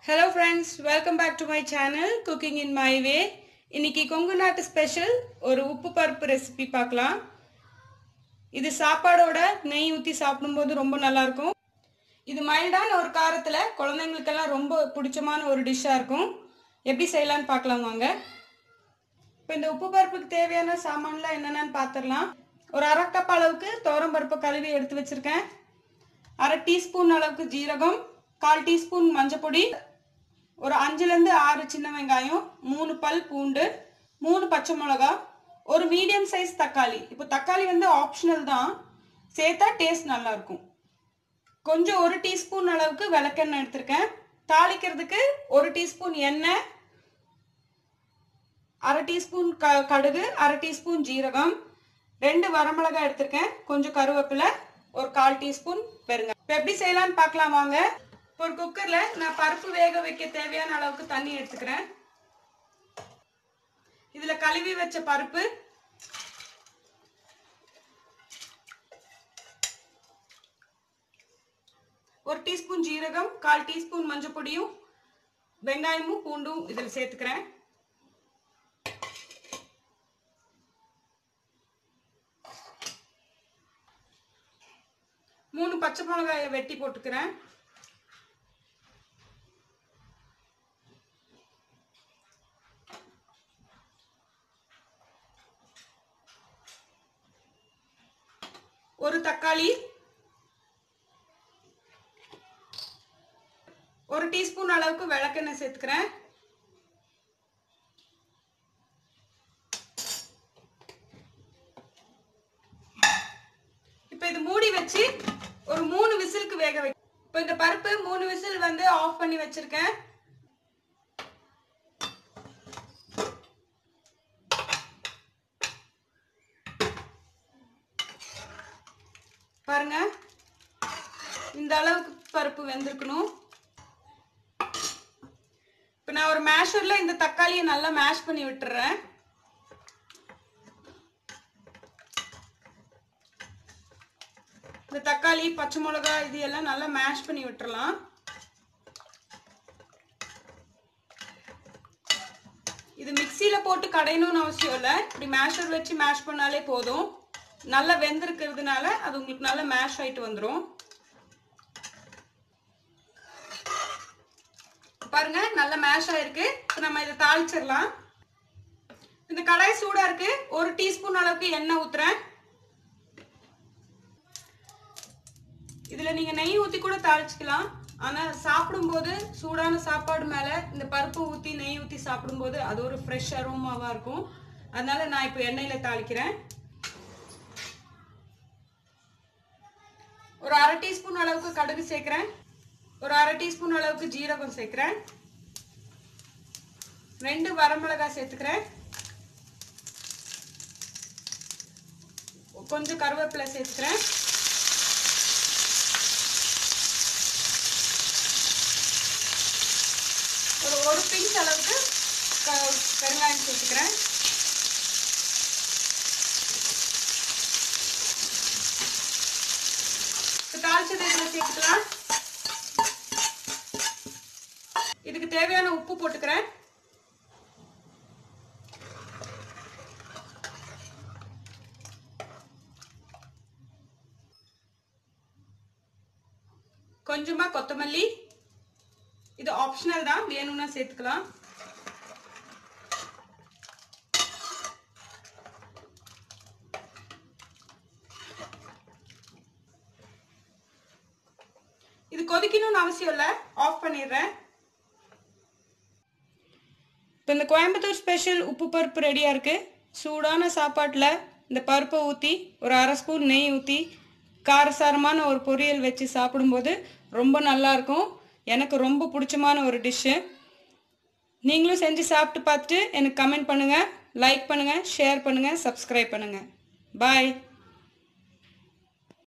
hello friends welcome back to my channel cooking in my way இன்னைக்கு கொங்கு நாட்டு special ஒரு உப்பு பருப்பு ரெசிபி பார்க்கலாம் இது சாப்பாடோட நெய் ஊற்றி சாப்பிடும்போது ரொம்ப நல்லா இருக்கும் இது மைல்டான ஒரு காரத்தில் குழந்தைங்களுக்கெல்லாம் ரொம்ப பிடிச்சமான ஒரு டிஷ்ஷாக இருக்கும் எப்படி செய்யலான்னு பார்க்கலாம் வாங்க இப்போ இந்த உப்பு பருப்புக்கு தேவையான சாமான்லாம் என்னென்னு பார்த்துடலாம் ஒரு அரை கப் அளவுக்கு துவரம் பருப்பு கழுவி எடுத்து வச்சுருக்கேன் அரை டீஸ்பூன் அளவுக்கு ஜீரகம் கால் டீஸ்பூன் மஞ்சப்பொடி ஒரு அஞ்சுலேருந்து ஆறு சின்ன வெங்காயம் மூணு பல் பூண்டு மூணு பச்சை மிளகா ஒரு மீடியம் சைஸ் தக்காளி இப்போ தக்காளி வந்து ஆப்ஷனல் தான் சேர்த்தா டேஸ்ட் நல்லா இருக்கும் கொஞ்சம் ஒரு டீஸ்பூன் அளவுக்கு விளக்கெண்ணெய் எடுத்திருக்கேன் தாளிக்கிறதுக்கு ஒரு டீஸ்பூன் எண்ணெய் அரை டீஸ்பூன் க கடுகு அரை டீஸ்பூன் ஜீரகம் ரெண்டு வரமிளகாய் எடுத்திருக்கேன் கொஞ்சம் கருவேப்பிலை ஒரு கால் டீஸ்பூன் பெருங்க இப்போ எப்படி செய்யலாம்னு பார்க்கலாம் வாங்க இப்போ ஒரு குக்கரில் நான் பருப்பு வேக வைக்க தேவையான அளவுக்கு தண்ணி எடுத்துக்கிறேன் இதில் கழுவி வச்ச பருப்பு ஒரு டீஸ்பூன் ஜீரகம் கால் டீஸ்பூன் மஞ்சள் பொடியும் வெங்காயமும் பூண்டும் இதில் சேர்த்துக்கிறேன் மூணு பச்சை மிளகாயை வெட்டி போட்டுக்கிறேன் ஒரு தக்காளி ஒரு டீஸ்பூன் அளவுக்கு விளக்கெண்ணெய் சேர்த்துக்கிறேன் இப்போ இது மூடி வச்சு ஒரு மூணு விசிலுக்கு வேக வை இப்போ இந்த பருப்பு மூணு விசில் வந்து ஆஃப் பண்ணி வச்சிருக்கேன் பாருங்க இந்த அளவுக்கு பருப்பு வெந்திருக்கணும் இப்போ நான் ஒரு மேஷர்ல இந்த தக்காளியை நல்லா மேஷ் பண்ணி விட்டுறேன் இந்த தக்காளி பச்சை மிளகா இது எல்லாம் நல்லா மேஷ் பண்ணி விட்டுறலாம் இது மிக்சியில் போட்டு கடையணும்னு அவசியம் இல்லை இப்படி மேஷர் வச்சு மேஷ் பண்ணாலே போதும் நல்லா வெந்திருக்கிறதுனால அது உங்களுக்கு நல்லா மேஷ் ஆயிட்டு வந்துடும் பாருங்க நல்லா மேஷ் ஆயிருக்கு இப்போ நம்ம இதை தாளிச்சிடலாம் இந்த கடாய் சூடா இருக்கு ஒரு டீஸ்பூன் அளவுக்கு எண்ணெய் ஊத்துறேன் இதுல நீங்க நெய் ஊத்தி கூட தாளிச்சுக்கலாம் ஆனா சாப்பிடும்போது சூடான சாப்பாடு மேல இந்த பருப்பு ஊத்தி நெய் ஊத்தி சாப்பிடும்போது அது ஒரு ஃப்ரெஷ் அரோமாவா இருக்கும் அதனால நான் இப்போ எண்ணெயில தாளிக்கிறேன் ஒரு அரை டீஸ்பூன் அளவுக்கு கடுகு சேர்க்கிறேன் ஒரு அரை டீஸ்பூன் அளவுக்கு ஜீரகம் சேர்க்கிறேன் ரெண்டு வரமிளகாய் சேர்த்துக்கிறேன் கொஞ்சம் கருவேப்பிலை சேர்த்துக்கிறேன் ஒரு ஒரு பிஞ்ச் அளவுக்கு பெருங்காயம் சேர்த்துக்கிறேன் தாளிச்சதை இதில் சேர்த்துக்கலாம் இதுக்கு தேவையான உப்பு போட்டுக்கிறேன் கொஞ்சமா கொத்தமல்லி இது ஆப்ஷனல் தான் வேணும்னா சேர்த்துக்கலாம் இது கொதிக்கணும்னு அவசியம் இல்லை ஆஃப் பண்ணிடுறேன் இப்போ இந்த கோயம்புத்தூர் ஸ்பெஷல் உப்பு பருப்பு ரெடியாக இருக்குது சூடான சாப்பாட்டில் இந்த பருப்பை ஊற்றி ஒரு அரை ஸ்பூன் நெய் ஊற்றி காரசாரமான ஒரு பொரியல் வச்சு சாப்பிடும்போது ரொம்ப நல்லாயிருக்கும் எனக்கு ரொம்ப பிடிச்சமான ஒரு டிஷ்ஷு நீங்களும் செஞ்சு சாப்பிட்டு பார்த்துட்டு எனக்கு கமெண்ட் பண்ணுங்கள் லைக் பண்ணுங்கள் ஷேர் பண்ணுங்கள் சப்ஸ்கிரைப் பண்ணுங்கள் பாய்